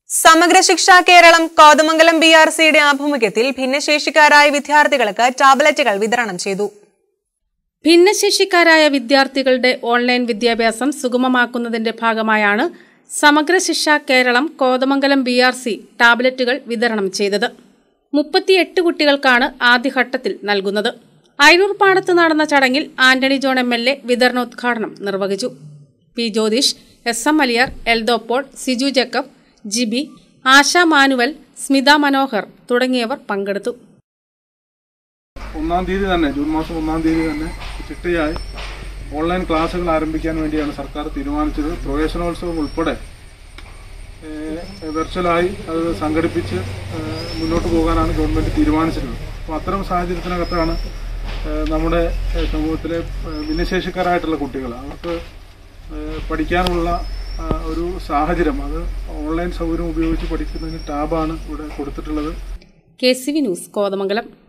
സമഗ്ര Shiksha Keralam Kothamangalam B R സിയുടെ ആഭിമുഖ്യത്തിൽ ഭിന്നശേഷിക്കാരായ വിദ്യാർത്ഥികൾക്ക് ടാബ്ലറ്റുകൾ വിതരണം ചെയ്തു ഭിന്നശേഷിക്കാരായ വിദ്യാർത്ഥികളുടെ ഓൺലൈൻ വിദ്യാഭ്യാസം സുഗമമാക്കുന്നതിന്റെ ഭാഗമായാണ് Samagra Shiksha Keralam Kothamangalam B R C ടാബ്ലറ്റുകൾ വിതരണം ചെയ്തത് മുപ്പത്തിയെട്ട് കുട്ടികൾക്കാണ് ആദ്യഘട്ടത്തിൽ നൽകുന്നത് അയലൂർപ്പാടത്ത് നടന്ന ചടങ്ങിൽ Antony John M L A വിതരണോദ്ഘാടനം നിർവഹിച്ചു P Jyothish S M Aliyar Eldho Paul Siju Jacob Jibi Asha Manuel Smitha Manohar തുടങ്ങിയവർ പങ്കെടുത്തു ഒന്നാം തീയതി തന്നെ ജൂൺ മാസം ഒന്നാം തീയതി തന്നെ ചിട്ടയായി ഓൺലൈൻ ക്ലാസ്സുകൾ ആരംഭിക്കാൻ വേണ്ടിയാണ് സർക്കാർ തീരുമാനിച്ചത് പ്രവേശനോത്സവം ഉൾപ്പെടെ ഏഹ്, വെർച്വലായി അത് സംഘടിപ്പിച്ച് ഏഹ്, മുന്നോട്ട് പോകാനാണ് ഗവൺമെന്റ് തീരുമാനിച്ചിട്ടുള്ളത് അപ്പോൾ അത്തരം സാഹചര്യത്തിനകത്താണ് ഏഹ്, നമ്മുടെ ഏഹ്, സമൂഹത്തിലെ ഏഹ്, ഭിന്നശേഷിക്കാരായിട്ടുള്ള കുട്ടികൾ അവർക്ക് ഏഹ്, പഠിക്കാനുള്ള ആ, ഒരു സാഹചര്യം അത് ഓൺലൈൻ സൗകര്യം ഉപയോഗിച്ച് പഠിക്കുന്നതിന് ടാബാണ് ഇവിടെ കൊടുത്തിട്ടുള്ളത് K C V news Kothamangalam